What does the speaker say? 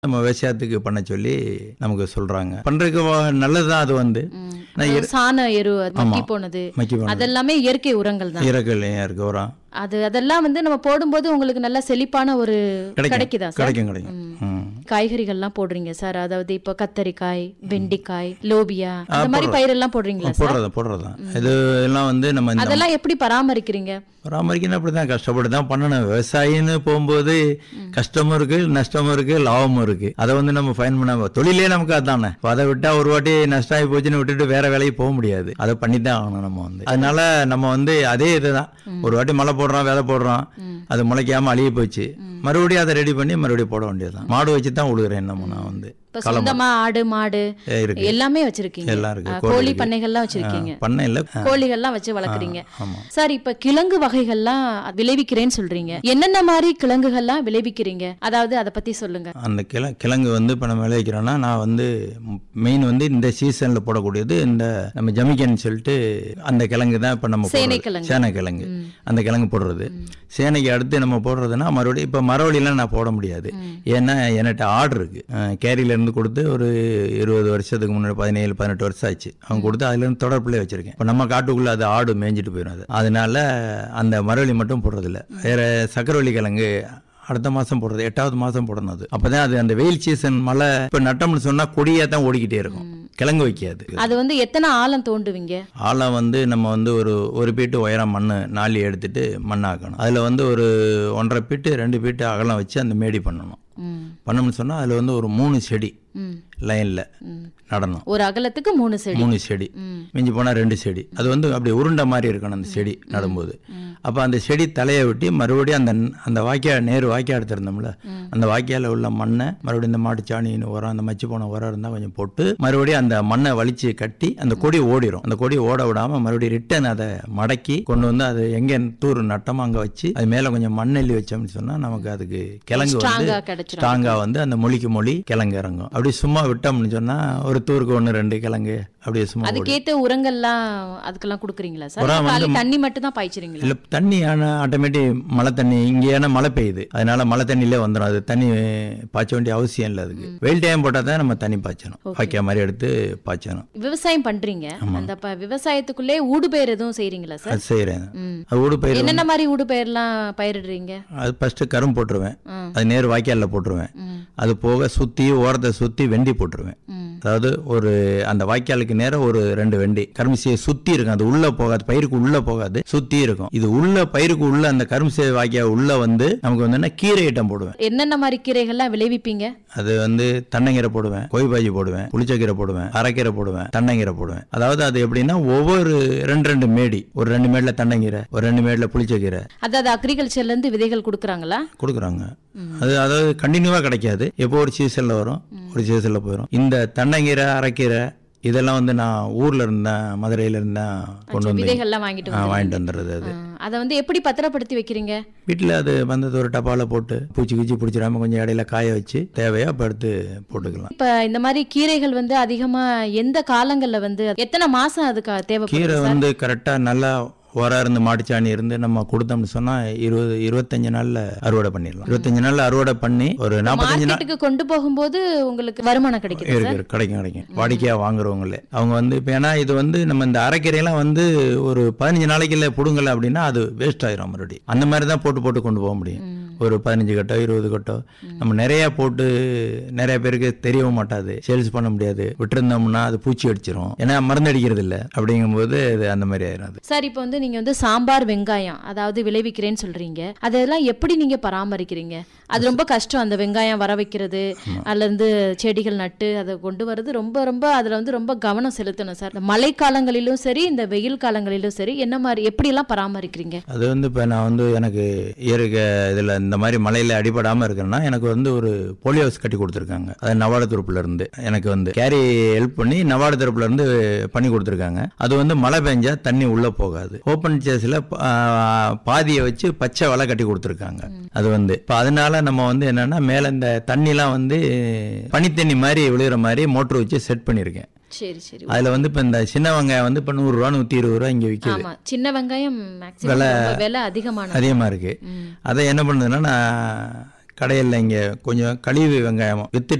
நம்ம விவசாயத்துக்கு பண்ண சொல்லி நமக்கு சொல்றாங்க பண்றதுக்கு வ- நல்லதுதான் அது வந்து ம். நான் அதாவது சாண எரு அது மக்கி போனது மக்கி போனது அதெல்லாமே இயற்கை உரங்கள் தான் ஈரக்கல் இருக்கு உரம் அது அதெல்லாம் வந்து நம்ம போடும்போது உங்களுக்கு நல்ல செழிப்பான ஒரு கிடைக்கும் கிடைக்குதா சார் கிடைக்கும் கிடைக்கும் ம். காய்கறிகள்லாம் போடுறீங்க சார் அதாவது இப்போ கத்தரிக்காய் வெண்டிக்காய் லோபியா அந்த மாதிரி பயிரெல்லாம் போடுறீங்களா சார் போடுறது போடுறதுதான் இது எல்லாம் வந்து நம்ம இந்த அதெல்லாம் எப்படி பராமரிக்கிறீங்க பராமரிக்கணும் அப்படிதான் கஷ்டப்பட்டு தான் பண்ணணும் விவசாயின்னு போகும்போது கஷ்டமும் இருக்கு நஷ்டமும் இருக்கு லாபமும் இருக்கு அதை வந்து நம்ம ஃபைன் பண்ண தொழிலே நமக்கு அதானே இப்ப அதை விட்டா ஒரு வாட்டி நஷ்டம் ஆகி போச்சுன்னு விட்டுட்டு வேற வேலைக்கு போக முடியாது அதை பண்ணி தான் ஆகணும் நம்ம வந்து அதனால நம்ம வந்து அதே இதுதான் ஒரு வாட்டி மழை போடுறோம் விதை போடுறோம் அது முளைக்காம அழுகி போச்சு மறுபடியும் அதை ரெடி பண்ணி மறுபடியும் போட வேண்டியதுதான் மாடு வச்சு தான் உழுகிறேன் நம்ம நான் வந்து இப்ப சொந்தமா ஆடு மாடு ஏ, இருக்கு எல்லாமே வச்சிருக்கீங்க எல்லாம் இருக்கு. ஆ, கோழி கோழி இருக்கு. பண்ணைகள்லாம் வச்சிருக்கீங்க பண்ண இல்ல கோழிகள்லாம் வச்சு வளர்க்குறீங்க ஆமா சார் இப்ப கிழங்கு வகைகள்லாம் விளைவிக்கிறேன்னு சொல்றீங்க என்னென்ன மாதிரி கிழங்குகள்லாம் விளைவிக்கிறீங்க அதாவது அதை பத்தி சொல்லுங்க அந்த கிழ கிழங்கு வந்து இப்போ நம்ம விளைவிக்கிறோன்னா நான் வந்து மெயின் வந்து இந்த சீசனில் போடக்கூடியது இந்த நம்ம ஜமிக்கன்னு சொல்லிட்டு அந்த கிழங்கு தான் இப்போ நம்ம போடுறது. சேனைக்கிழங்கு. சேனைக்கிழங்கு அந்த கிழங்கு போடுறது சேனைக்கு அடுத்து நம்ம போடுறதுன்னா மறுபடியும் இப்போ மரவள்ளிலாம் நான் போட முடியாது ஏன்னா என்கிட்ட ஆர்டர் இருக்கு அஹ் கேரியில இருந்து கொடுத்து ஒரு இருபது வருஷத்துக்கு முன்னாடி பதினேழு பதினெட்டு வருஷம் ஆச்சு அவங்க கொடுத்து அதுல இருந்து தொடர்புலேயே வச்சிருக்கேன் இப்போ நம்ம காட்டுக்குள்ள அது ஆடு மேய்ஞ்சிட்டு போயிடும் அது அதனால அந்த மரவள்ளி மட்டும் போடுறதில்ல வேற சக்கரவள்ளி கிழங்கு அடுத்த மாசம் போடுறது எட்டாவது மாசம் போடணும் அது அப்பதான் அது அந்த வெயில் சீசன் மழை இப்ப நட்டம்னு சொன்னா கொடியா தான் ஓடிக்கிட்டே இருக்கும் கிழங்கு வைக்காது அது வந்து எத்தனை ஆழம் தோண்டுவீங்க ஆழம் வந்து நம்ம வந்து ஒரு ஒரு பீட்டு உயரம் மண் நாளி எடுத்துட்டு மண்ணாக்கணும் அதுல வந்து ஒரு ஒன்றரை பீட்டு ரெண்டு பீட்டு அகலம் வச்சு அந்த மேடி பண்ணணும் ம், பண்ணோம்னு சொன்னா அதுல வந்து ஒரு மூணு செடி ம், லைன்ல ம். நடணும் ஒரு அகலத்துக்கு மூணு செடி மூணு செடி ம். மிஞ்சி போனா ரெண்டு செடி அது வந்து அப்படி உருண்டை மாதிரி இருக்கணும் அந்த செடி நடும்போது அப்ப அந்த செடி தலையை வெட்டி மறுபடியும் அந்த அந்த வாய்க்கா நேரு வாய்க்கா எடுத்திருந்தோம்ல அந்த வாய்க்கால உள்ள மண்ணை மறுபடியும் இந்த மாட்டு சாணின்னு உரம் அந்த மச்சு போன உரம் இருந்தா கொஞ்சம் போட்டு மறுபடியும் அந்த மண்ணை வலிச்சு கட்டி அந்த கொடி ஓடிரும் அந்த கொடி ஓட விடாம மறுபடியும் ரிட்டன் அதை மடக்கி கொண்டு வந்து அது எங்க தூர் நட்டமோ அங்க வச்சு அது மேல கொஞ்சம் மண்ணெல்லி வச்சோம்னு சொன்னா நமக்கு அதுக்கு கிழங்கு வந்து ஸ்ட்ராங்கா கிடைச்சிரும் ஸ்ட்ராங்கா வந்து அந்த மொழிக்கு மொழி கிழங்கு இறங்கும் அப்படி சும்மா விட்டோம்னு சொன்னா ஒரு தூருக்கு ஒன்று ரெண்டு கிழங்கு அப்படியே சும்மா ஓடும். அதுக்கேத்த உரங்கள்லாம் அதுக்கெல்லாம் கொடுக்குறீங்களா சார் உரம் இல்ல வந்து காலி தண்ணி மட்டும் தான் பாய்ச்சிறீங்களா இல்ல தண்ணி ஆனால் ஆட்டோமேட்டிக் மழை தண்ணி இங்கே ஏன்னா மழை பெய்யுது அதனால மழை தண்ணியிலே வந்துடும் அது தண்ணி பாய்ச்ச வேண்டிய அவசியம் இல்லை அதுக்கு வெயில் டைம் போட்டால் தான் நம்ம தண்ணி பாய்ச்சணும் வாய்க்கா மாதிரி எடுத்து பாய்ச்சணும் விவசாயம் பண்றீங்க அந்த ப- விவசாயத்துக்குள்ளே ஊடுபயிர் எதுவும் செய்றீங்களா சார் அது செய்கிறேன் ம். அது ஊடு பயிர் என்னென்ன மாதிரி ஊடுபயிர்லாம் பயிரிடுறீங்க அது ஃபர்ஸ்ட் கரும் போட்டுருவேன் ம். அது நேர் வாய்க்காலில் போட்டுருவேன் ம். அது போக சுற்றி ஓரத்தை சுற்றி வெண்டி போட்டுருவேன் ம். அதாவது ஒரு அந்த வாய்க்காலுக்கு நேரம் ஒரு ரெண்டு வெண்டி கரும்புசையை சுத்தி இருக்கும் அது உள்ள போகாது பயிருக்கு உள்ள போகாது சுத்தி இருக்கும் இது உள்ள பயிருக்கு உள்ள அந்த கரும்புசை வாய்க்கா உள்ள வந்து நமக்கு வந்து என்ன கீரை ஐட்டம் போடுவேன் என்னென்ன மாதிரி கீரைகள்லாம் விளைவிப்பீங்க அது வந்து தன்னங்கீரை போடுவேன் கொய்பாஜி போடுவேன் புளிச்சக்கீரை போடுவேன் அரைக்கீரை போடுவேன் தன்னங்கீரை போடுவேன் அதாவது அது எப்படின்னா ஒவ்வொரு ரெண்டு ரெண்டு மேடி ஒரு ரெண்டு மேடில் தன்னங்கீரை ஒரு ரெண்டு மேடில் புளிச்சக்கீரை அதாவது அக்ரிகல்ச்சர்ல இருந்து விதைகள் கொடுக்குறாங்களா கொடுக்குறாங்க அது அதாவது கண்டினியூவாக கிடைக்காது எப்போ ஒரு சீசனில் வரும் ஒரு சீசனில் போயிடும் இந்த தன்னங்கீரை அரைக்கீரை இதெல்லாம் வந்து நான் ஊர்ல இருந்தேன் மதுரையில இருந்தேன் கொண்டு வந்து விதைகள்லாம் வாங்கிட்டு ஆ, வந்து வாங்கிட்டு வந்துடுறது அது அதை வந்து எப்படி பத்திரப்படுத்தி வைக்கிறீங்க வீட்டில் அது வந்தது ஒரு டப்பாவில் போட்டு பூச்சி கீச்சி பிடிச்சிடாம கொஞ்சம் இடையில காய வச்சு தேவையா அப்போ எடுத்து போட்டுக்கலாம் இப்ப இந்த மாதிரி கீரைகள் வந்து அதிகமா எந்த காலங்கள்ல வந்து எத்தனை மாசம் அதுக்கு தேவைப்படுது கீரை வந்து கரெக்டாக நல்லா உரம் இருந்து மாட்டுச்சாணி இருந்து நம்ம கொடுத்தோம்னு சொன்னா இருபது இருபத்தஞ்சு நாள்ல அறுவடை பண்ணிடலாம் இருபத்தஞ்சு நாள்ல அறுவடை பண்ணி ஒரு நாற்பத்தஞ்சு நாள் மார்க்கெட்டுக்கு கொண்டு போகும்போது உங்களுக்கு வருமானம் கிடைக்குது இருக்கு இருக்கு. கிடைக்கும் கிடைக்கும் வாடிக்கையா வாங்குறவங்களே அவங்க வந்து இப்போ ஏன்னா இது வந்து நம்ம இந்த அரைக்கீரையெல்லாம் வந்து ஒரு பதினஞ்சு நாளைக்குள்ள பிடுங்கல அப்படின்னா அது வேஸ்ட் ஆயிரும் மறுபடியும் அந்த மாதிரி தான் போட்டு போட்டு கொண்டு போக முடியும் ஒரு பதினஞ்சு கட்டோ இருபது கட்டோ நம்ம நிறைய போட்டு நிறைய பேருக்கு தெரியவும் மாட்டாது சேல்ஸ் பண்ண முடியாது விட்டுருந்தோம்னா அது பூச்சி அடிச்சிரும் ஏன்னா மருந்து அடிக்கிறது இல்லை அப்படிங்கும்போது அது அந்த மாதிரி ஆயிரும் அது சார் இப்போ வந்து நீங்க வந்து சாம்பார் வெங்காயம் அதாவது விளைவிக்கிறேன்னு சொல்றீங்க அதெல்லாம் எப்படி நீங்க பராமரிக்கிறீங்க அது ரொம்ப கஷ்டம் அந்த வெங்காயம் வர வைக்கிறது அதுல இருந்து செடிகள் நட்டு அதை கொண்டு வர்றது ரொம்ப ரொம்ப அதுல வந்து ரொம்ப கவனம் செலுத்தணும் சார் இந்த மழை காலங்களிலும் சரி இந்த வெயில் காலங்களிலும் சரி என்ன மாதிரி எப்படி எல்லாம் பராமரிக்கிறீங்க அது வந்து இப்போ நான் வந்து எனக்கு இயற்கை இதில் இந்த மாதிரி மலையில் அடிபடாமல் இருக்கேன்னா எனக்கு வந்து ஒரு போலியோ ஹவுஸ் கட்டி கொடுத்துருக்காங்க அது நவாட தரப்புல இருந்து எனக்கு வந்து கேரி ஹெல்ப் பண்ணி நவாட தரப்புல இருந்து பண்ணி கொடுத்துருக்காங்க அது வந்து மழை பெஞ்சா தண்ணி உள்ளே போகாது ஓப்பன் சேஸில் பாதியை வச்சு பச்சை வலை கட்டி கொடுத்துருக்காங்க அது வந்து இப்போ அதனால நம்ம வந்து என்னன்னா மேலே இந்த தண்ணிலாம் வந்து பனித்தண்ணி மாதிரி விழுகிற மாதிரி மோட்டர் வச்சு செட் பண்ணியிருக்கேன் சரி சரி அதில் வந்து இப்போ இந்த சின்ன வெங்காயம் வந்து இப்போ நூறுரூவா நூற்றி இருபது ரூபா இங்கே விற்கிது ஆமா சின்ன வெங்காயம் மேக்ஸிமம் விலை அதிகமான அதிகமாக இருக்கு அதை என்ன பண்ணுதுன்னா நான் கடையில் இங்கே கொஞ்சம் கழிவு வெங்காயம் வித்து